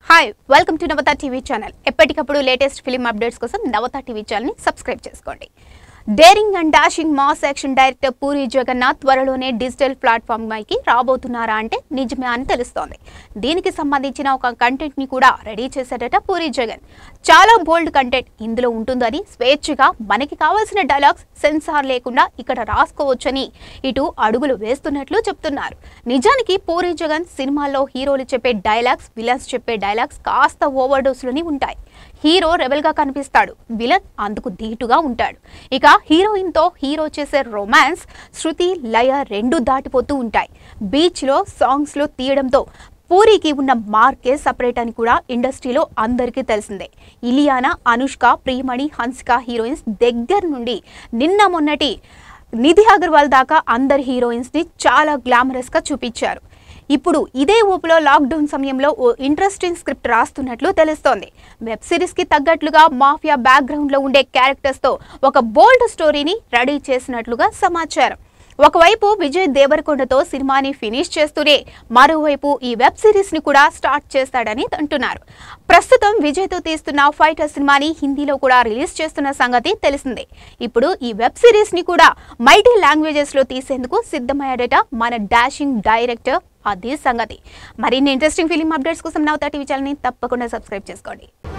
hi welcome to Navatha TV channel ఎప్పటికప్పుడు latest film updates కోసం Navatha TV ఛానల్ని సబ్స్క్రైబ్ చేసుకోండి daring and dashing mass action director Puri Jagannadh త్వరలోనే digital platform పైకి రాబోతున్నారా అంటే నిజమే అని తెలుస్తోంది దీనికి సంబంధించిన ఒక కంటెంట్ ని కూడా రెడీ చేశాడట పూరి జగన్ చాలా బోల్డ్ కంటెంట్ ఇందులో ఉంటుందని స్వేచ్ఛగా మనకి కావాల్సిన డైలాగ్స్ సెన్సార్ లేకుండా ఇక్కడ రాసుకోవచ్చని ఇటు అడుగులు వేస్తున్నట్లు చెప్తున్నారు నిజానికి పూరి జగన్ సినిమాల్లో హీరోలు చెప్పే డైలాగ్స్ విలన్స్ చెప్పే డైలాగ్స్ కాస్త ఓవర్ డోస్లోని ఉంటాయి హీరో రెబెల్ గా కనిపిస్తాడు విలన్ అందుకు ధీటుగా ఉంటాడు ఇక హీరోయిన్ తో హీరో చేసే రొమాన్స్ శృతి లయ రెండు దాటిపోతూ ఉంటాయి బీచ్ లో సాంగ్స్ లో తీయడంతో పూరికి ఉన్న మార్కే సపరేట్ అని కూడా ఇండస్ట్రీలో అందరికీ తెలిసిందే ఇలియానా అనుష్క ప్రియమణి హన్సిక హీరోయిన్స్ దగ్గర నుండి నిన్న మొన్నటి నిధి అగర్వాల్ దాకా అందరి హీరోయిన్స్ ని చాలా గ్లామరస్ గా చూపించారు ఇప్పుడు ఇదే ఊపులో లాక్డౌన్ సమయంలో ఓ ఇంట్రెస్టింగ్ స్క్రిప్ట్ రాస్తున్నట్లు తెలుస్తోంది వెబ్ సిరీస్ కి తగ్గట్లుగా మాఫియా బ్యాక్గ్రౌండ్ లో ఉండే క్యారెక్టర్స్ తో ఒక బోల్డ్ స్టోరీని రెడీ చేసినట్లుగా సమాచారం ఒకవైపు విజయ్ దేవరకొండతో సినిమాని ఫినిష్ చేస్తూనే మరోవైపు ఈ వెబ్ సిరీస్ ని కూడా స్టార్ట్ చేస్తాడని అంటున్నారు ప్రస్తుతం విజయ్ తో తీస్తున్న ఫైటర్ సినిమాని హిందీలో కూడా రిలీజ్ చేస్తున్న సంగతి తెలిసిందే ఇప్పుడు ఈ వెబ్ సిరీస్ ని కూడా మల్టీ లాంగ్వేజెస్ లో తీసేందుకు సిద్ధమయ్యాడట మన డాషింగ్ డైరెక్టర్ అదే సంగతి మరిన్ని ఇంట్రెస్టింగ్ ఫిలిం అప్డేట్స్ కోసం నవతా టీవీ ఛానల్ని తప్పకుండా సబ్స్క్రైబ్ చేసుకోండి